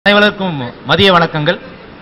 அனைவருக்கும் மதிய வணக்கங்கள்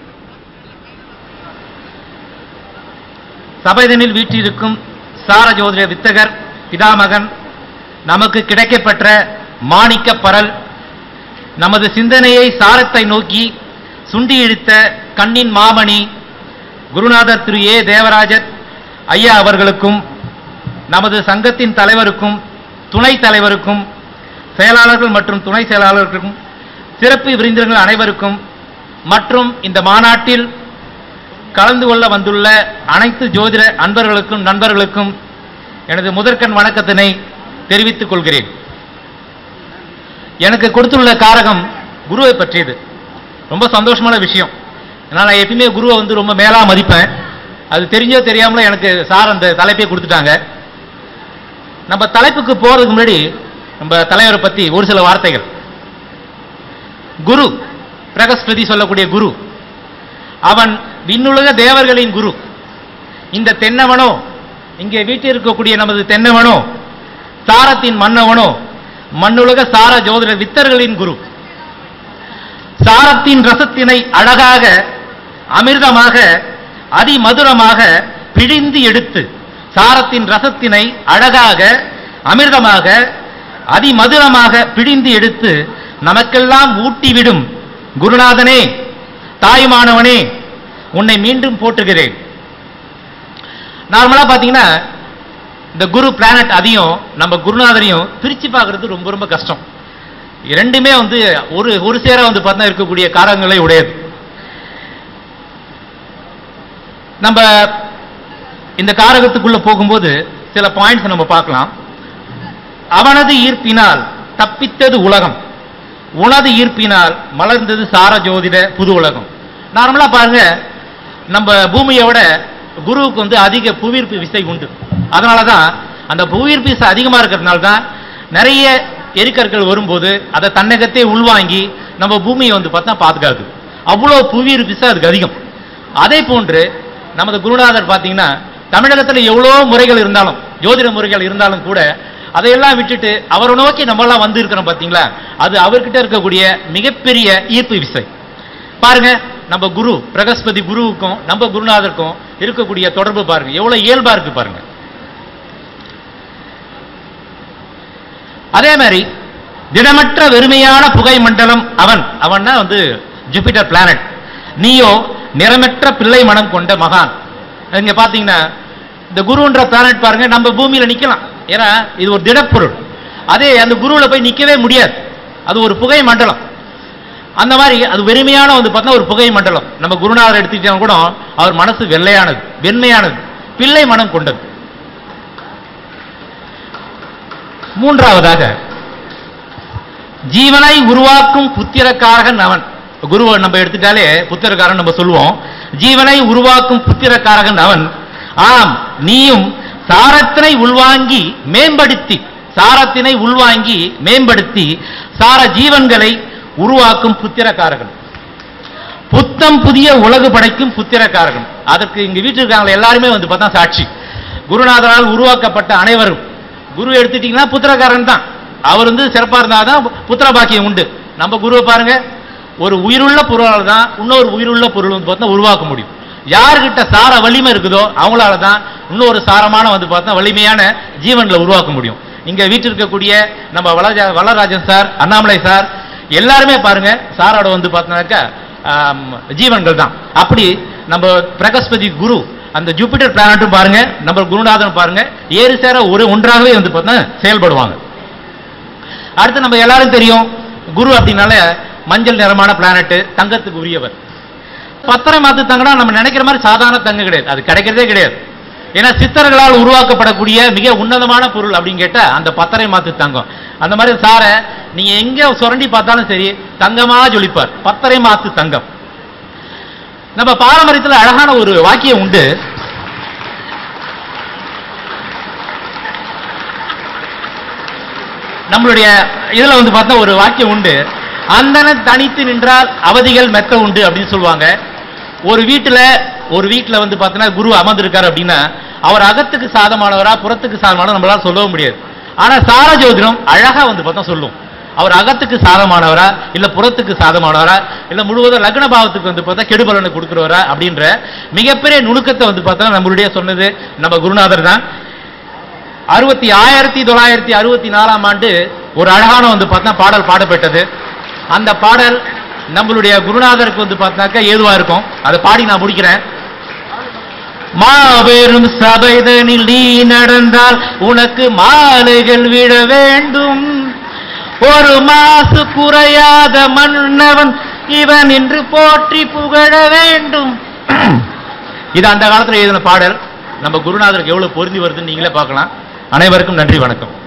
சபைதனில் வீற்றிருக்கும் சார ஜோதிட வித்தகர் பிதாமகன் நமக்கு கிடைக்கப்பெற்ற மாணிக்க பரல் நமது சிந்தனையை சாரத்தை நோக்கி சுண்டி இழுத்த கண்ணின் மாமணி குருநாதர் திரு ஏ தேவராஜர் ஐயா அவர்களுக்கும் நமது சங்கத்தின் தலைவருக்கும் துணைத் தலைவருக்கும் செயலாளர்கள் மற்றும் துணை செயலாளர்களுக்கும் சிறப்பு விருந்தினர்கள் அனைவருக்கும் மற்றும் இந்த மாநாட்டில் கலந்து கொள்ள வந்துள்ள அனைத்து ஜோதிட அன்பர்களுக்கும் நண்பர்களுக்கும் எனது முதற்கண் வணக்கத்தினை தெரிவித்துக் கொள்கிறேன் எனக்கு கொடுத்துள்ள காரகம் குருவை பற்றியது ரொம்ப சந்தோஷமான விஷயம் ஏன்னா நான் எப்பயுமே குருவை வந்து ரொம்ப மேலா மதிப்பேன் அது தெரிஞ்சோ தெரியாமலோ எனக்கு சார் அந்த தலைப்பே கொடுத்துட்டாங்க நம்ம தலைப்புக்கு போறதுக்கு முன்னாடி நம்ம தலைவரை பத்தி ஒரு சில வார்த்தைகள் குரு பிரகஸ்பதி சொல்லக்கூடிய குரு அவன் விண்ணுலக தேவர்களின் குரு இந்த தென்னவனோ இங்கே வீட்டில் இருக்கக்கூடிய நமது தென்னவனோ சாரத்தின் மன்னவனோ மண்ணுலக சார ஜோதிட வித்தர்களின் குரு சாரத்தின் ரசத்தினை அழகாக அமிர்தமாக அதிமதுரமாக பிழிந்து எடுத்து சாரத்தின் ரசத்தினை அழகாக அமிர்தமாக அதிமதுரமாக பிழிந்து எடுத்து நமக்கெல்லாம் ஊட்டிவிடும் குருநாதனே தாயுமானவனே உன்னை மீண்டும் போற்றுகிறேன் நார்மலா பாத்தீங்கன்னா இந்த குரு பிளானட் அதையும் நம்ம குருநாதரையும் பிரிச்சு பார்க்கிறது ரொம்ப ரொம்ப கஷ்டம் இரண்டுமே வந்து ஒரு ஒரு சேர வந்து பார்த்தா இருக்கக்கூடிய காரங்களை உடையது நம்ம இந்த காரகத்துக்குள்ள போகும்போது சில பாயிண்ட்ஸ் நம்ம பார்க்கலாம் அவனது ஈர்ப்பினால் தப்பித்தது உலகம் உனது ஈர்ப்பினால் மலர்ந்தது சார ஜோதிட புது உலகம் நார்மலா பாருங்க நம்ம பூமியோட குருவுக்கு வந்து அதிக புவியீர்ப்பு விசை உண்டு அதனால தான் அந்த புவியீர்ப்பு விசை அதிகமாக இருக்கிறதுனால தான் நிறைய எரிக்கற்கள் வரும்போது அதை தன்னகத்தே உள்வாங்கி நம்ம பூமியை வந்து பார்த்தா பாதுகாக்குது அவ்வளோ புவியீர்ப்பு விசை அதுக்கு அதிகம் அதே போன்று நமது குருநாதர் பார்த்தீங்கன்னா தமிழகத்தில் எவ்வளோ முறைகள் இருந்தாலும் ஜோதிட முறைகள் இருந்தாலும் கூட அதையெல்லாம் விட்டுட்டு அவரை நோக்கி நம்மளாம் வந்து இருக்கிறோம் பார்த்தீங்களா அது அவர்கிட்ட இருக்கக்கூடிய மிகப்பெரிய ஈர்ப்பு விசை பாருங்க நம்ம குரு பிரகஸ்பதி குருவுக்கும் நம்ம குருநாதருக்கும் இருக்கக்கூடிய தொடர்பு பாருங்க எவ்வளவு இயல்பா இருக்கு பாருங்க அதே மாதிரி திடமற்ற வெறுமையான புகை மண்டலம் அவன் அவன்னா வந்து ஜூபிட்டர் பிளானட் நீயோ நிறமற்ற பிள்ளை மனம் கொண்ட மகான் இங்க பாத்தீங்கன்னா இந்த குருன்ற பிளானட் பாருங்க நம்ம பூமியில நிக்கலாம் ஏன்னா இது ஒரு திடப்பொருள் அதே அந்த குருவுல போய் நிக்கவே முடியாது அது ஒரு புகை மண்டலம் அந்த மாதிரி அது வெறுமையான வந்து பார்த்தா ஒரு புகை மண்டலம் நம்ம குருநாதர் எடுத்துக்கிட்டா கூட அவர் மனசு வெள்ளையானது வெண்மையானது பிள்ளை மனம் கொண்டது மூன்றாவதாக ஜீவனை உருவாக்கும் புத்திரக்காரகன் அவன் குருவை நம்ம எடுத்துட்டாலே புத்திரக்காரன் நம்ம சொல்லுவோம் ஜீவனை உருவாக்கும் புத்திரக்காரகன் அவன் ஆம் நீயும் சாரத்தினை உள்வாங்கி மேம்படுத்தி சாரத்தினை உள்வாங்கி மேம்படுத்தி சார ஜீவன்களை உருவாக்கும் புத்திரக்காரகன் புத்தம் புதிய உலகு படைக்கும் புத்திரக்காரகன் அதற்கு இங்க வீட்டில் இருக்காங்க எல்லாருமே வந்து பார்த்தா சாட்சி குருநாதரால் உருவாக்கப்பட்ட அனைவரும் குரு எடுத்துட்டீங்கன்னா புத்திரக்காரன் தான் அவர் வந்து சிறப்பா இருந்தாதான் புத்திர பாக்கியம் உண்டு நம்ம குருவை பாருங்க ஒரு உயிருள்ள பொருளால் தான் இன்னொரு உயிருள்ள பொருள் வந்து பார்த்தா உருவாக்க முடியும் யாருக்கிட்ட சார வலிமை இருக்குதோ அவங்களால தான் இன்னொரு சாரமான வந்து பார்த்தா வலிமையான ஜீவன்களை உருவாக்க முடியும் இங்க வீட்டில் இருக்கக்கூடிய நம்ம வளராஜ வளராஜன் சார் அண்ணாமலை சார் எல்லாருமே பாருங்க சாரோட வந்து பார்த்தோம்னாக்கா ஆம், ஜீவன்கள் தான் அப்படி நம்ம பிரகஸ்பதி குரு அந்த ஜூபிட்டர் பிளானட்டும் பாருங்க நம்ம குருநாதன் பாருங்க ஏறு சேர ஒரு ஒன்றாகவே வந்து பார்த்தா செயல்படுவாங்க அடுத்து நம்ம எல்லாரும் தெரியும் குரு அப்படின்னால மஞ்சள் நிறமான பிளானட் தங்கத்துக்கு உரியவர் பத்திரை மாத்து தங்கம்னா நம்ம நினைக்கிற மாதிரி சாதாரண தங்கம் கிடையாது அது கிடைக்கிறதே கிடையாது ஏன்னா சித்தர்களால் உருவாக்கப்படக்கூடிய மிக உன்னதமான பொருள் அப்படின்னு கேட்டா அந்த பத்தரை மாத்து தங்கம் அந்த மாதிரி சாரை நீங்க எங்க சுரண்டி பார்த்தாலும் சரி தங்கமா ஜொலிப்பார் பத்தரை மாத்து தங்கம் நம்ம பாரம்பரியத்தில் அழகான ஒரு வாக்கியம் உண்டு நம்மளுடைய இதுல வந்து பார்த்தா ஒரு வாக்கியம் உண்டு அந்தன தனித்து நின்றால் அவதிகள் மெத்த உண்டு அப்படின்னு சொல்லுவாங்க ஒரு வீட்டுல ஒரு வீட்டுல வந்து பார்த்தீங்கன்னா குரு அமர்ந்திருக்காரு அப்படின்னா அவர் அகத்துக்கு சாதமானவரா புறத்துக்கு சாதமானவரா நம்மளால சொல்லவும் முடியாது ஆனா சார ஜோதிடம் அழகா வந்து பார்த்தா சொல்லும் அவர் அகத்துக்கு சாதமானவரா இல்ல புறத்துக்கு சாதமானவரா இல்ல முழுவதும் லக்ன பாவத்துக்கு வந்து பார்த்தா கெடுபலனை கொடுக்கிறவரா அப்படின்ற மிகப்பெரிய நுணுக்கத்தை வந்து பார்த்தா நம்மளுடைய சொன்னது நம்ம குருநாதர் தான் அறுபத்தி ஆயிரத்தி தொள்ளாயிரத்தி அறுபத்தி நாலாம் ஆண்டு ஒரு அழகான வந்து பார்த்தா பாடல் பாடப்பட்டது அந்த பாடல் நம்மளுடைய குருநாதருக்கு வந்து பார்த்தாக்கா ஏதுவா இருக்கும் அதை பாடி நான் முடிக்கிறேன் மாபெரும் சபைதனில் நீ நடந்தால் உனக்கு மாலைகள் விழ வேண்டும் ஒரு மாசு குறையாத மன்னவன் இவன் என்று போற்றி புகழ வேண்டும் இது அந்த காலத்துல எழுதின பாடல் நம்ம குருநாதருக்கு எவ்வளவு பொருந்தி வருதுன்னு நீங்களே பார்க்கலாம் அனைவருக்கும் நன்றி வணக்கம்